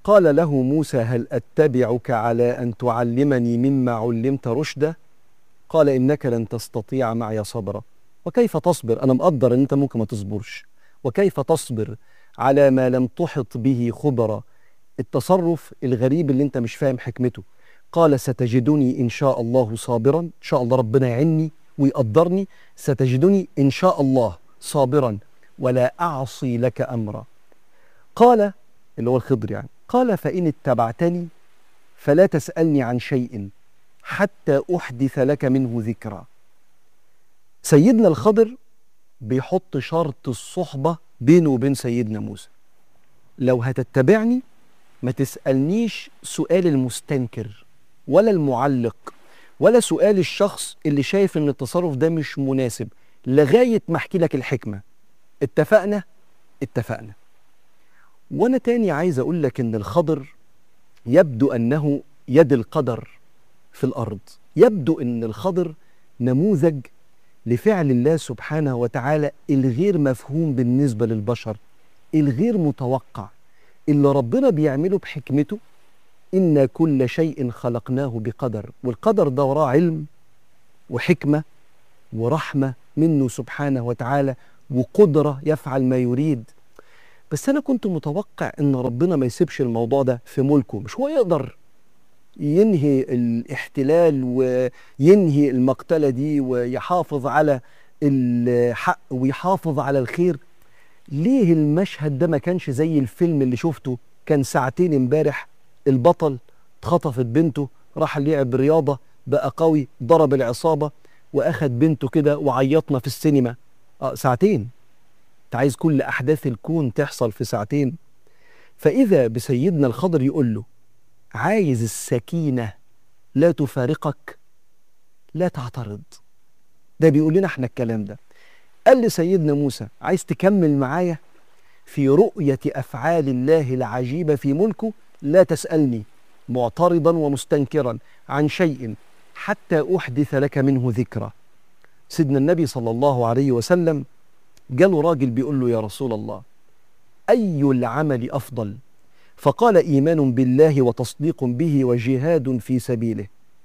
قال له موسى هل أتبعك على أن تعلمني مما علمت رشدا قال إنك لن تستطيع معي صبرا وكيف تصبر أنا مقدر أن أنت ممكن ما تصبرش وكيف تصبر على ما لم تحط به خبرا التصرف الغريب اللي أنت مش فاهم حكمته قال ستجدني إن شاء الله صابرا إن شاء الله ربنا يعني ويقدرني ستجدني إن شاء الله صابرا ولا أعصي لك أمرا قال اللي هو الخضر يعني قال فإن اتبعتني فلا تسألني عن شيء حتى أحدث لك منه ذكرى سيدنا الخضر بيحط شرط الصحبة بينه وبين سيدنا موسى لو هتتبعني ما تسألنيش سؤال المستنكر ولا المعلق ولا سؤال الشخص اللي شايف ان التصرف ده مش مناسب لغاية ما احكي لك الحكمة اتفقنا اتفقنا وانا تاني عايز اقول لك ان الخضر يبدو انه يد القدر في الارض يبدو ان الخضر نموذج لفعل الله سبحانه وتعالى الغير مفهوم بالنسبه للبشر الغير متوقع اللي ربنا بيعمله بحكمته إن كل شيء خلقناه بقدر والقدر ده وراه علم وحكمة ورحمة منه سبحانه وتعالى وقدرة يفعل ما يريد بس أنا كنت متوقع إن ربنا ما يسيبش الموضوع ده في ملكه مش هو يقدر ينهي الاحتلال وينهي المقتلة دي ويحافظ على الحق ويحافظ على الخير ليه المشهد ده ما كانش زي الفيلم اللي شفته كان ساعتين امبارح البطل اتخطفت بنته راح لعب رياضة بقى قوي ضرب العصابة وأخد بنته كده وعيطنا في السينما آه ساعتين انت عايز كل أحداث الكون تحصل في ساعتين فإذا بسيدنا الخضر يقول له عايز السكينة لا تفارقك لا تعترض ده بيقول لنا احنا الكلام ده قال لسيدنا موسى عايز تكمل معايا في رؤية أفعال الله العجيبة في ملكه لا تسألني معترضا ومستنكرا عن شيء حتى أحدث لك منه ذكرى سيدنا النبي صلى الله عليه وسلم جاله راجل بيقول له يا رسول الله أي العمل أفضل فقال إيمان بالله وتصديق به وجهاد في سبيله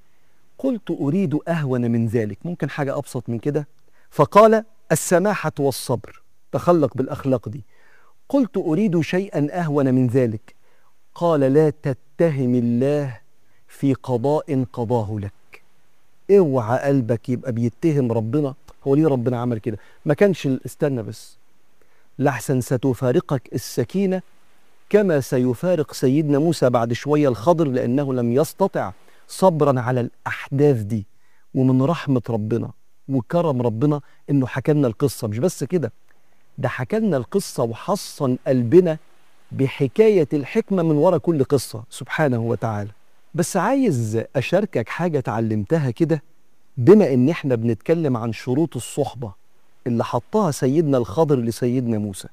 قلت أريد أهون من ذلك ممكن حاجة أبسط من كده فقال السماحة والصبر تخلق بالأخلاق دي قلت أريد شيئا أهون من ذلك قال لا تتهم الله في قضاء قضاه لك اوعى قلبك يبقى بيتهم ربنا هو ليه ربنا عمل كده ما كانش استنى بس لحسن ستفارقك السكينة كما سيفارق سيدنا موسى بعد شوية الخضر لأنه لم يستطع صبرا على الأحداث دي ومن رحمة ربنا وكرم ربنا إنه حكى لنا القصة مش بس كده ده حكى لنا القصة وحصن قلبنا بحكاية الحكمة من وراء كل قصة سبحانه وتعالى بس عايز أشاركك حاجة اتعلمتها كده بما إن إحنا بنتكلم عن شروط الصحبة اللي حطها سيدنا الخضر لسيدنا موسى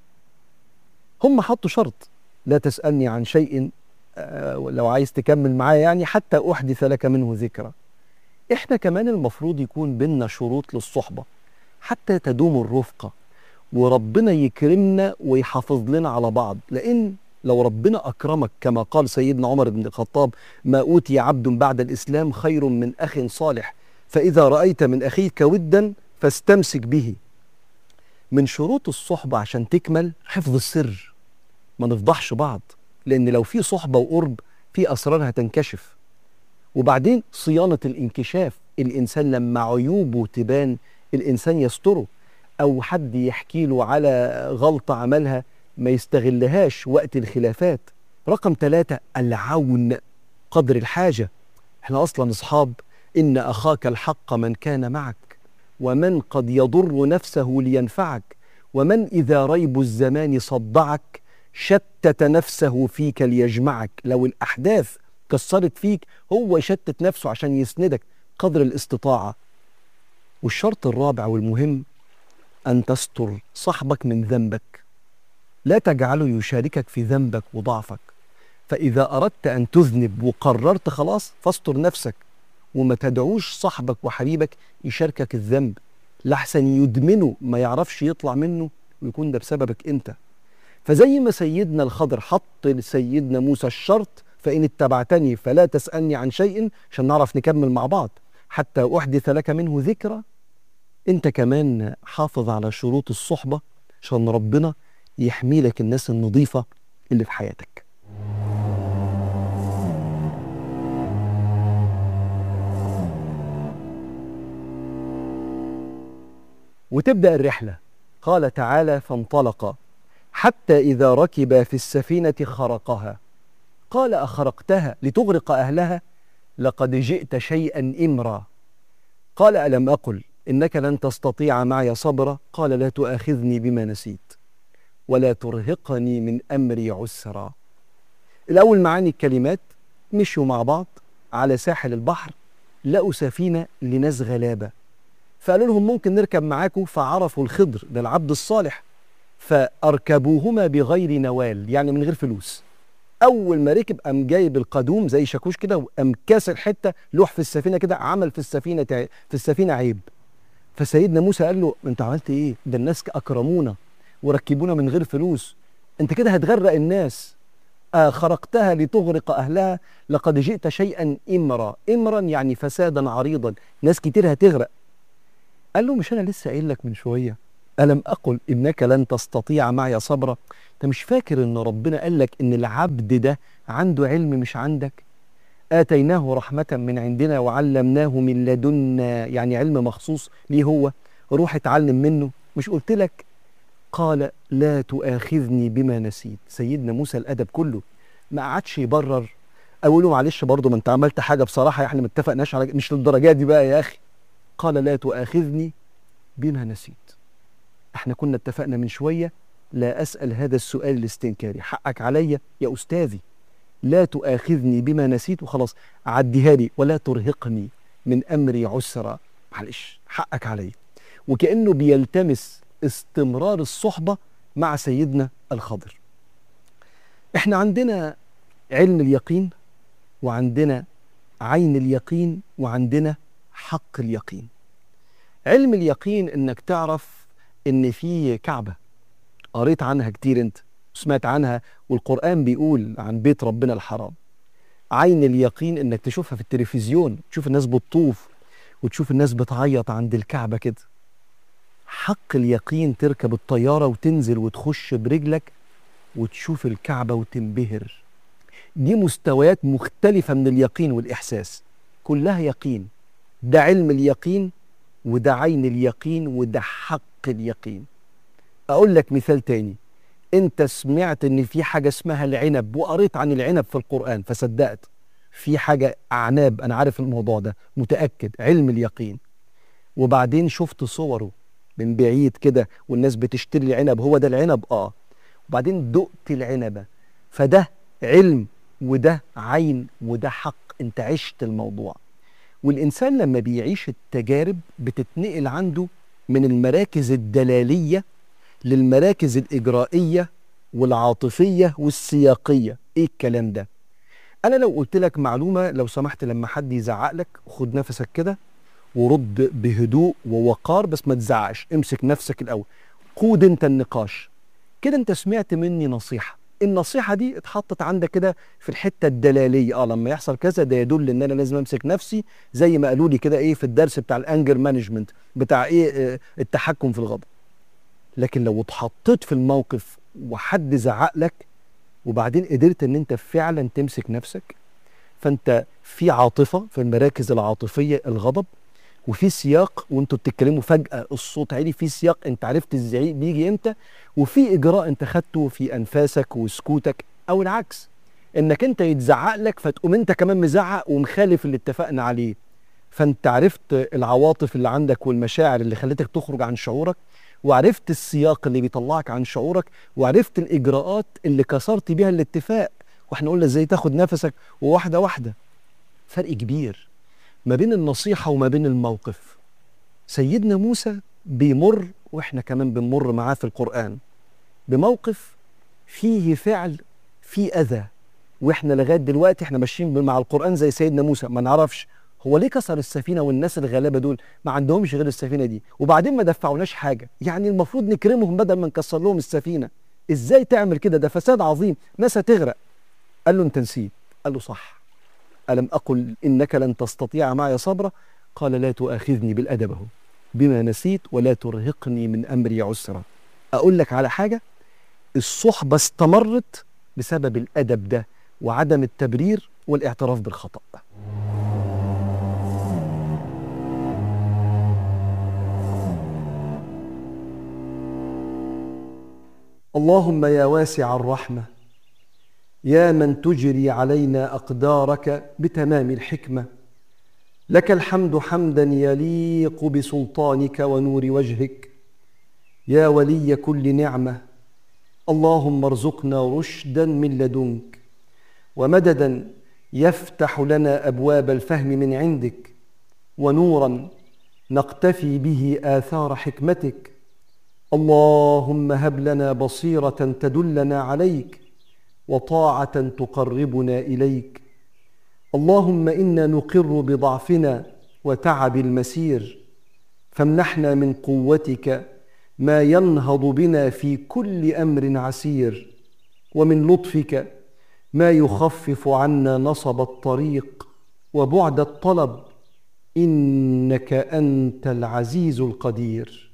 هم حطوا شرط لا تسألني عن شيء آه، لو عايز تكمل معايا يعني حتى أحدث لك منه ذكرى إحنا كمان المفروض يكون بينا شروط للصحبة حتى تدوم الرفقة وربنا يكرمنا ويحافظ لنا على بعض لأن لو ربنا أكرمك كما قال سيدنا عمر بن الخطاب ما أوتي عبد بعد الإسلام خير من أخ صالح فإذا رأيت من أخيك ودا فاستمسك به من شروط الصحبة عشان تكمل حفظ السر ما نفضحش بعض لأن لو في صحبة وقرب في أسرار هتنكشف وبعدين صيانة الانكشاف الإنسان لما عيوبه تبان الإنسان يستره أو حد يحكي له على غلطة عملها ما يستغلهاش وقت الخلافات رقم ثلاثة العون قدر الحاجة احنا أصلا أصحاب إن أخاك الحق من كان معك ومن قد يضر نفسه لينفعك ومن إذا ريب الزمان صدعك شتت نفسه فيك ليجمعك لو الأحداث كسرت فيك هو يشتت نفسه عشان يسندك قدر الاستطاعة والشرط الرابع والمهم أن تستر صاحبك من ذنبك لا تجعله يشاركك في ذنبك وضعفك فإذا أردت أن تذنب وقررت خلاص فاستر نفسك وما تدعوش صاحبك وحبيبك يشاركك الذنب لحسن يدمنه ما يعرفش يطلع منه ويكون ده بسببك أنت فزي ما سيدنا الخضر حط لسيدنا موسى الشرط فإن اتبعتني فلا تسألني عن شيء عشان نعرف نكمل مع بعض حتى أحدث لك منه ذكرى أنت كمان حافظ على شروط الصحبة عشان ربنا يحمي لك الناس النظيفة اللي في حياتك وتبدأ الرحلة قال تعالى فانطلق حتى إذا ركب في السفينة خرقها قال أخرقتها لتغرق أهلها لقد جئت شيئا إمرا قال ألم أقل إنك لن تستطيع معي صبرا قال لا تؤاخذني بما نسيت ولا ترهقني من أمري عسرا الأول معاني الكلمات مشوا مع بعض على ساحل البحر لقوا سفينة لناس غلابة فقالوا لهم ممكن نركب معاكم فعرفوا الخضر ده العبد الصالح فأركبوهما بغير نوال يعني من غير فلوس أول ما ركب قام جايب القدوم زي شاكوش كده وقام كاسر حتة لوح في السفينة كده عمل في السفينة في السفينة عيب فسيدنا موسى قال له انت عملت ايه ده الناس اكرمونا وركبونا من غير فلوس انت كده هتغرق الناس آه خرقتها لتغرق اهلها لقد جئت شيئا امرا امرا يعني فسادا عريضا ناس كتير هتغرق قال له مش انا لسه قايل لك من شويه الم اقل انك لن تستطيع معي صبرا انت مش فاكر ان ربنا قال لك ان العبد ده عنده علم مش عندك آتيناه رحمة من عندنا وعلمناه من لدنا يعني علم مخصوص ليه هو روح اتعلم منه مش قلت لك قال لا تؤاخذني بما نسيت سيدنا موسى الأدب كله ما قعدش يبرر أقول له معلش برضه ما أنت عملت حاجة بصراحة احنا ما اتفقناش على مش للدرجة دي بقى يا أخي قال لا تؤاخذني بما نسيت احنا كنا اتفقنا من شوية لا أسأل هذا السؤال الاستنكاري حقك عليا يا أستاذي لا تؤاخذني بما نسيت وخلاص عديها لي ولا ترهقني من امري عسرا معلش حقك علي وكانه بيلتمس استمرار الصحبه مع سيدنا الخضر احنا عندنا علم اليقين وعندنا عين اليقين وعندنا حق اليقين علم اليقين انك تعرف ان في كعبه قريت عنها كتير انت سمعت عنها والقرآن بيقول عن بيت ربنا الحرام عين اليقين انك تشوفها في التلفزيون تشوف الناس بتطوف وتشوف الناس بتعيط عند الكعبة كده حق اليقين تركب الطيارة وتنزل وتخش برجلك وتشوف الكعبة وتنبهر دي مستويات مختلفة من اليقين والإحساس كلها يقين ده علم اليقين وده عين اليقين وده حق اليقين أقول لك مثال تاني انت سمعت ان في حاجه اسمها العنب وقريت عن العنب في القران فصدقت في حاجه اعناب انا عارف الموضوع ده متاكد علم اليقين وبعدين شفت صوره من بعيد كده والناس بتشتري العنب هو ده العنب اه وبعدين دقت العنبه فده علم وده عين وده حق انت عشت الموضوع والانسان لما بيعيش التجارب بتتنقل عنده من المراكز الدلاليه للمراكز الإجرائية والعاطفية والسياقية إيه الكلام ده؟ أنا لو قلت لك معلومة لو سمحت لما حد يزعق لك خد نفسك كده ورد بهدوء ووقار بس ما تزعقش امسك نفسك الأول قود أنت النقاش كده أنت سمعت مني نصيحة النصيحة دي اتحطت عندك كده في الحتة الدلالية اه لما يحصل كذا ده يدل ان انا لازم امسك نفسي زي ما قالوا لي كده ايه في الدرس بتاع الانجر مانجمنت بتاع ايه اه التحكم في الغضب لكن لو اتحطيت في الموقف وحد زعق لك وبعدين قدرت ان انت فعلا تمسك نفسك فانت في عاطفه في المراكز العاطفيه الغضب وفي سياق وانتوا بتتكلموا فجاه الصوت عالي في سياق انت عرفت الزعيق بيجي امتى وفي اجراء انت خدته في انفاسك وسكوتك او العكس انك انت يتزعق لك فتقوم انت كمان مزعق ومخالف اللي اتفقنا عليه فانت عرفت العواطف اللي عندك والمشاعر اللي خلتك تخرج عن شعورك وعرفت السياق اللي بيطلعك عن شعورك وعرفت الاجراءات اللي كسرت بيها الاتفاق واحنا قلنا ازاي تاخد نفسك وواحده واحده فرق كبير ما بين النصيحه وما بين الموقف سيدنا موسى بيمر واحنا كمان بنمر معاه في القران بموقف فيه فعل فيه اذى واحنا لغايه دلوقتي احنا ماشيين مع القران زي سيدنا موسى ما نعرفش هو ليه كسر السفينه والناس الغلابه دول ما عندهمش غير السفينه دي وبعدين ما دفعوناش حاجه يعني المفروض نكرمهم بدل ما نكسر لهم السفينه ازاي تعمل كده ده فساد عظيم ناس هتغرق قال له انت نسيت قال له صح ألم أقل إنك لن تستطيع معي صبرا قال لا تؤاخذني بالأدب اهو بما نسيت ولا ترهقني من أمري عسرا أقول لك على حاجة الصحبة استمرت بسبب الأدب ده وعدم التبرير والاعتراف بالخطأ اللهم يا واسع الرحمه يا من تجري علينا اقدارك بتمام الحكمه لك الحمد حمدا يليق بسلطانك ونور وجهك يا ولي كل نعمه اللهم ارزقنا رشدا من لدنك ومددا يفتح لنا ابواب الفهم من عندك ونورا نقتفي به اثار حكمتك اللهم هب لنا بصيره تدلنا عليك وطاعه تقربنا اليك اللهم انا نقر بضعفنا وتعب المسير فامنحنا من قوتك ما ينهض بنا في كل امر عسير ومن لطفك ما يخفف عنا نصب الطريق وبعد الطلب انك انت العزيز القدير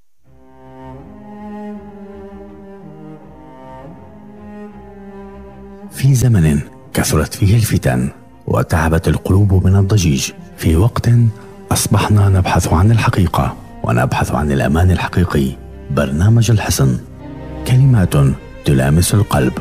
في زمن كثرت فيه الفتن وتعبت القلوب من الضجيج في وقت اصبحنا نبحث عن الحقيقه ونبحث عن الامان الحقيقي برنامج الحصن كلمات تلامس القلب